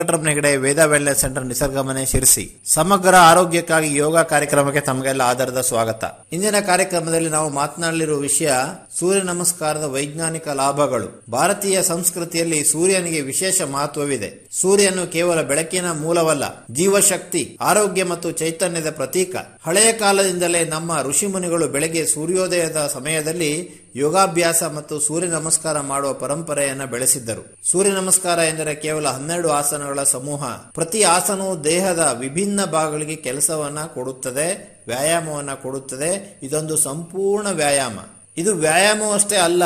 Venkataramana Hegde Veda wellness centre Nisargamane Sirsi ಸಮಗ್ರ ಆರೋಗ್ಯಕ್ಕಾಗಿ ಯೋಗ ಕಾರ್ಯಕ್ರಮಕ್ಕೆ ತಮಗೆಲ್ಲ ಆಧಾರದ ಸ್ವಾಗತ ಇಂದಿನ ಕಾರ್ಯಕ್ರಮದಲ್ಲಿ ನಾವು ಮಾತನಾಡಲಿರುವ ವಿಷಯ ಸೂರ್ಯ ನಮಸ್ಕಾರದ ವೈಜ್ಞಾನಿಕ ಲಾಭಗಳು ಭಾರತೀಯ ಸಂಸ್ಕೃತಿಯಲ್ಲಿ ಸೂರ್ಯನಿಗೆ ವಿಶೇಷ ಮಹತ್ವವಿದೆ ಸೂರ್ಯನು ಕೇವಲ ಬೆಳಕಿನ ಮೂಲವಲ್ಲ ಜೀವಶಕ್ತಿ ಆರೋಗ್ಯ ಮತ್ತು ಚೈತನ್ಯದ ಪ್ರತೀಕ ಹಳೆಯ ಕಾಲದಿಂದಲೇ ನಮ್ಮ ಋಷಿಮುನಿಗಳು ಬೆಳಗ್ಗೆ ಸೂರ್ಯೋದಯದ ಸಮಯದಲ್ಲಿ ಯೋಗಾಭ್ಯಾಸ ಮತ್ತು ಸೂರ್ಯ ನಮಸ್ಕಾರ ಮಾಡುವ ಪರಂಪರೆಯನ್ನು ಬೆಳೆಸಿದ್ದರು ಸೂರ್ಯ ನಮಸ್ಕಾರ ಎಂದರೆ ಕೇವಲ ಹನ್ನೆರಡು ಆಸನಗಳ ಸಮೂಹ ಪ್ರತಿ ಆಸನವು ದೇಹದ ವಿಭಿನ್ನ ಭಾಗಗಳಿಗೆ ಕೆಲಸವನ್ನ ಕೊಡುತ್ತದೆ ವ್ಯಾಯಾಮವನ್ನ ಕೊಡುತ್ತದೆ ಇದೊಂದು ಸಂಪೂರ್ಣ ವ್ಯಾಯಾಮ ಇದು ವ್ಯಾಯಾಮವಷ್ಟೇ ಅಲ್ಲ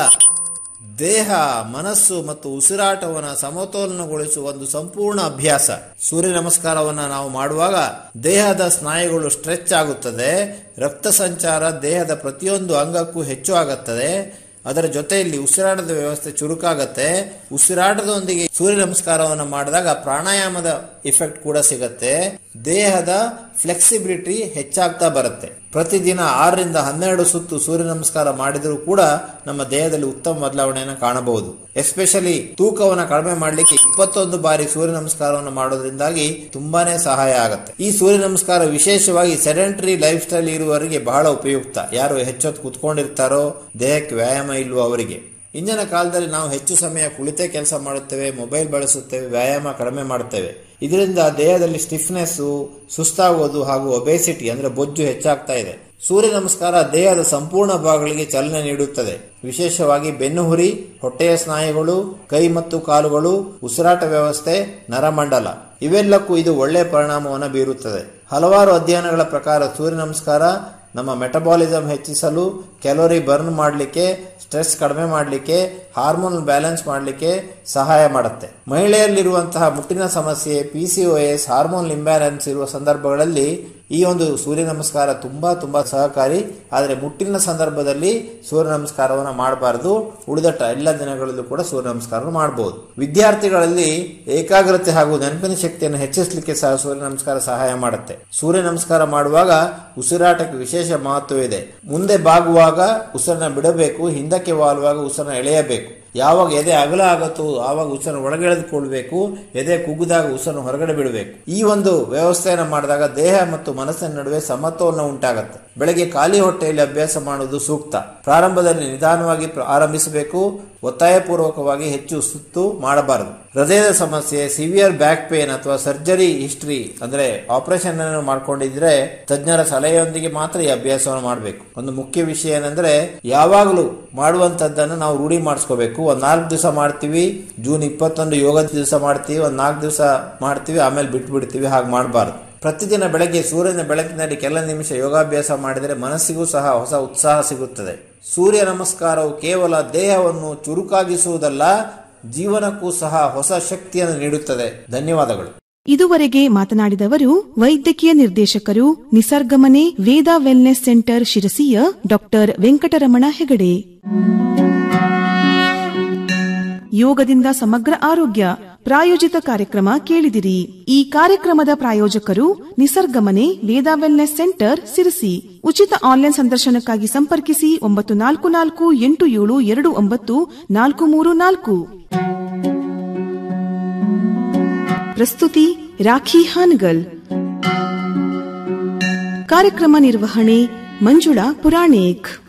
ದೇಹ ಮನಸ್ಸು ಮತ್ತು ಉಸಿರಾಟವನ್ನು ಸಮತೋಲನಗೊಳಿಸುವ ಒಂದು ಸಂಪೂರ್ಣ ಅಭ್ಯಾಸ ಸೂರ್ಯ ನಮಸ್ಕಾರವನ್ನು ನಾವು ಮಾಡುವಾಗ ದೇಹದ ಸ್ನಾಯುಗಳು ಸ್ಟ್ರೆಚ್ ಆಗುತ್ತದೆ ರಕ್ತ ಸಂಚಾರ ದೇಹದ ಪ್ರತಿಯೊಂದು ಅಂಗಕ್ಕೂ ಹೆಚ್ಚು ಆಗುತ್ತದೆ ಅದರ ಜೊತೆಯಲ್ಲಿ ಉಸಿರಾಟದ ವ್ಯವಸ್ಥೆ ಚುರುಕಾಗತ್ತೆ ಉಸಿರಾಟದೊಂದಿಗೆ ಸೂರ್ಯ ನಮಸ್ಕಾರವನ್ನು ಮಾಡಿದಾಗ ಪ್ರಾಣಾಯಾಮದ ಇಫೆಕ್ಟ್ ಕೂಡ ಸಿಗತ್ತೆ ದೇಹದ ಫ್ಲೆಕ್ಸಿಬಿಲಿಟಿ ಹೆಚ್ಚಾಗ್ತಾ ಬರುತ್ತೆ ಪ್ರತಿದಿನ ಆರರಿಂದ ಹನ್ನೆರಡು ಸುತ್ತು ಸೂರ್ಯ ನಮಸ್ಕಾರ ಮಾಡಿದರೂ ಕೂಡ ನಮ್ಮ ದೇಹದಲ್ಲಿ ಉತ್ತಮ ಬದಲಾವಣೆಯನ್ನು ಕಾಣಬಹುದು ಎಸ್ಪೆಷಲಿ ತೂಕವನ್ನು ಕಡಿಮೆ ಮಾಡಲಿಕ್ಕೆ ಇಪ್ಪತ್ತೊಂದು ಬಾರಿ ಸೂರ್ಯ ನಮಸ್ಕಾರವನ್ನು ಮಾಡೋದ್ರಿಂದಾಗಿ ತುಂಬಾನೇ ಸಹಾಯ ಆಗುತ್ತೆ ಈ ಸೂರ್ಯ ನಮಸ್ಕಾರ ವಿಶೇಷವಾಗಿ ಸೆಡೆಂಟರಿ ಲೈಫ್ ಸ್ಟೈಲ್ ಇರುವವರಿಗೆ ಬಹಳ ಉಪಯುಕ್ತ ಯಾರು ಹೆಚ್ಚೊತ್ತು ಕುತ್ಕೊಂಡಿರ್ತಾರೋ ದೇಹಕ್ಕೆ ವ್ಯಾಯಾಮ ಇಲ್ವೋ ಅವರಿಗೆ ಇಂದಿನ ಕಾಲದಲ್ಲಿ ನಾವು ಹೆಚ್ಚು ಸಮಯ ಕುಳಿತೇ ಕೆಲಸ ಮಾಡುತ್ತೇವೆ ಮೊಬೈಲ್ ಬಳಸುತ್ತೇವೆ ವ್ಯಾಯಾಮ ಕಡಿಮೆ ಮಾಡುತ್ತೇವೆ ಇದರಿಂದ ದೇಹದಲ್ಲಿ ಸ್ಟಿಫ್ನೆಸ್ ಸುಸ್ತಾಗೋದು ಹಾಗೂ ಒಬೆಸಿಟಿ ಅಂದ್ರೆ ಬೊಜ್ಜು ಹೆಚ್ಚಾಗ್ತಾ ಇದೆ ಸೂರ್ಯ ನಮಸ್ಕಾರ ದೇಹದ ಸಂಪೂರ್ಣ ಭಾಗಗಳಿಗೆ ಚಲನೆ ನೀಡುತ್ತದೆ ವಿಶೇಷವಾಗಿ ಬೆನ್ನುಹುರಿ ಹೊಟ್ಟೆಯ ಸ್ನಾಯುಗಳು ಕೈ ಮತ್ತು ಕಾಲುಗಳು ಉಸಿರಾಟ ವ್ಯವಸ್ಥೆ ನರಮಂಡಲ ಇವೆಲ್ಲಕ್ಕೂ ಇದು ಒಳ್ಳೆಯ ಪರಿಣಾಮವನ್ನು ಬೀರುತ್ತದೆ ಹಲವಾರು ಅಧ್ಯಯನಗಳ ಪ್ರಕಾರ ಸೂರ್ಯ ನಮಸ್ಕಾರ ನಮ್ಮ ಮೆಟಬಾಲಿಸಮ್ ಹೆಚ್ಚಿಸಲು ಕ್ಯಾಲೋರಿ ಬರ್ನ್ ಮಾಡಲಿಕ್ಕೆ ಸ್ಟ್ರೆಸ್ ಕಡಿಮೆ ಮಾಡಲಿಕ್ಕೆ ಹಾರ್ಮೋನ್ ಬ್ಯಾಲೆನ್ಸ್ ಮಾಡಲಿಕ್ಕೆ ಸಹಾಯ ಮಾಡುತ್ತೆ ಮಹಿಳೆಯಲ್ಲಿರುವಂತಹ ಮುಟ್ಟಿನ ಸಮಸ್ಯೆ P C O S hormone imbalance ಇರುವ ಸಂದರ್ಭಗಳಲ್ಲಿ ಈ ಒಂದು ಸೂರ್ಯ ನಮಸ್ಕಾರ ತುಂಬಾ ತುಂಬಾ ಸಹಕಾರಿ ಆದರೆ ಮುಟ್ಟಿನ ಸಂದರ್ಭದಲ್ಲಿ ಸೂರ್ಯ ನಮಸ್ಕಾರವನ್ನು ಮಾಡಬಾರದು ಉಳಿದ ಎಲ್ಲ ದಿನಗಳಲ್ಲೂ ಕೂಡ ಸೂರ್ಯ ನಮಸ್ಕಾರ ಮಾಡಬಹುದು ವಿದ್ಯಾರ್ಥಿಗಳಲ್ಲಿ ಏಕಾಗ್ರತೆ ಹಾಗೂ ನೆನಪಿನ ಶಕ್ತಿಯನ್ನು ಹೆಚ್ಚಿಸಲಿಕ್ಕೆ ಸಹ ಸೂರ್ಯ ನಮಸ್ಕಾರ ಸಹಾಯ ಮಾಡುತ್ತೆ ಸೂರ್ಯ ನಮಸ್ಕಾರ ಮಾಡುವಾಗ ಉಸಿರಾಟಕ್ಕೆ ವಿಶೇಷ ಮಹತ್ವವಿದೆ ಮುಂದೆ ಬಾಗುವಾಗ ಉಸಿರನ್ನ ಬಿಡಬೇಕು ಹಿಂದಕ್ಕೆ ವಾಲುವಾಗ ಉಸಿರನ್ನ ಎಳೆಯಬೇಕು ಯಾವಾಗ ಎದೆ ಅಗಲ ಆಗತ್ತೋ ಆವಾಗ ಉಸಿರನ್ನು ಒಳಗೆಳೆದುಕೊಳ್ಬೇಕು ಎದೆ ಕುಗ್ಗಿದಾಗ ಉಸಿರನ್ನು ಹೊರಗಡೆ ಬಿಡಬೇಕು ಈ ಒಂದು ವ್ಯವಸ್ಥೆಯನ್ನು ಮಾಡಿದಾಗ ದೇಹ ಮತ್ತು ಮನಸ್ಸಿನ ನಡುವೆ ಸಮತೋಲನ ಉಂಟಾಗತ್ತೆ ಬೆಳಗ್ಗೆ ಖಾಲಿ ಹೊಟ್ಟೆಯಲ್ಲಿ ಅಭ್ಯಾಸ ಮಾಡುವುದು ಸೂಕ್ತ ಪ್ರಾರಂಭದಲ್ಲಿ ನಿಧಾನವಾಗಿ ಆರಂಭಿಸಬೇಕು ಒತ್ತಾಯಪೂರ್ವಕವಾಗಿ ಹೆಚ್ಚು ಸುತ್ತು ಮಾಡಬಾರದು ಹೃದಯದ ಸಮಸ್ಯೆ ಸಿವಿಯರ್ ಬ್ಯಾಕ್ ಪೇನ್ ಅಥವಾ ಸರ್ಜರಿ ಹಿಸ್ಟ್ರಿ ಅಂದ್ರೆ ಆಪರೇಷನ್ ಅನ್ನು ಮಾಡ್ಕೊಂಡಿದ್ರೆ ತಜ್ಞರ ಸಲಹೆಯೊಂದಿಗೆ ಮಾತ್ರ ಈ ಅಭ್ಯಾಸವನ್ನು ಮಾಡಬೇಕು ಒಂದು ಮುಖ್ಯ ವಿಷಯ ಏನಂದ್ರೆ ಯಾವಾಗಲೂ ಮಾಡುವಂತದ್ದನ್ನು ನಾವು ರೂಢಿ ಮಾಡಿಸ್ಕೋಬೇಕು ಒಂದ್ ನಾಲ್ಕು ದಿವಸ ಮಾಡ್ತೀವಿ ಜೂನ್ ಇಪ್ಪತ್ತೊಂದು ಯೋಗ ದಿವಸ ಮಾಡ್ತೀವಿ ಒಂದ್ ನಾಲ್ಕು ದಿವಸ ಮಾಡ್ತೀವಿ ಆಮೇಲೆ ಬಿಟ್ಟು ಬಿಡ್ತೀವಿ ಹಾಗೆ ಮಾಡಬಾರ್ದು ಪ್ರತಿದಿನ ಬೆಳಗ್ಗೆ ಸೂರ್ಯನ ಬೆಳಕಿನಲ್ಲಿ ಕೆಲ ನಿಮಿಷ ಯೋಗಾಭ್ಯಾಸ ಮಾಡಿದರೆ ಮನಸ್ಸಿಗೂ ಸಹ ಹೊಸ ಉತ್ಸಾಹ ಸಿಗುತ್ತದೆ ಸೂರ್ಯ ನಮಸ್ಕಾರವು ಕೇವಲ ದೇಹವನ್ನು ಚುರುಕಾಗಿಸುವುದಲ್ಲ ಜೀವನಕ್ಕೂ ಸಹ ಹೊಸ ಶಕ್ತಿಯನ್ನು ನೀಡುತ್ತದೆ ಧನ್ಯವಾದಗಳು ಇದುವರೆಗೆ ಮಾತನಾಡಿದವರು ವೈದ್ಯಕೀಯ ನಿರ್ದೇಶಕರು ನಿಸರ್ಗಮನೆ ವೇದ ವೆಲ್ನೆಸ್ ಸೆಂಟರ್ ಶಿರಸಿಯ ಡಾಕ್ಟರ್ ವೆಂಕಟರಮಣ ಹೆಗಡೆ ಯೋಗದಿಂದ ಸಮಗ್ರ ಆರೋಗ್ಯ ಪ್ರಾಯೋಜಿತ ಕಾರ್ಯಕ್ರಮ ಕೇಳಿದಿರಿ ಈ ಕಾರ್ಯಕ್ರಮದ ಪ್ರಾಯೋಜಕರು ನಿಸರ್ಗಮನೆ ವೇದ ವೆಲ್ನೆಸ್ ಸೆಂಟರ್ ಸಿರಸಿ ಉಚಿತ ಆನ್ಲೈನ್ ಸಂದರ್ಶನಕ್ಕಾಗಿ ಸಂಪರ್ಕಿಸಿ ಒಂಬತ್ತು ನಾಲ್ಕು ನಾಲ್ಕು ಎಂಟು ಏಳು ಎರಡು ಒಂಬತ್ತು ನಾಲ್ಕು ಮೂರು ನಾಲ್ಕು ಪ್ರಸ್ತುತಿ ರಾಖಿ ಹಾನಗಲ್ ಕಾರ್ಯಕ್ರಮ ನಿರ್ವಹಣೆ ಮಂಜುಳಾ ಪುರಾಣಿಕ್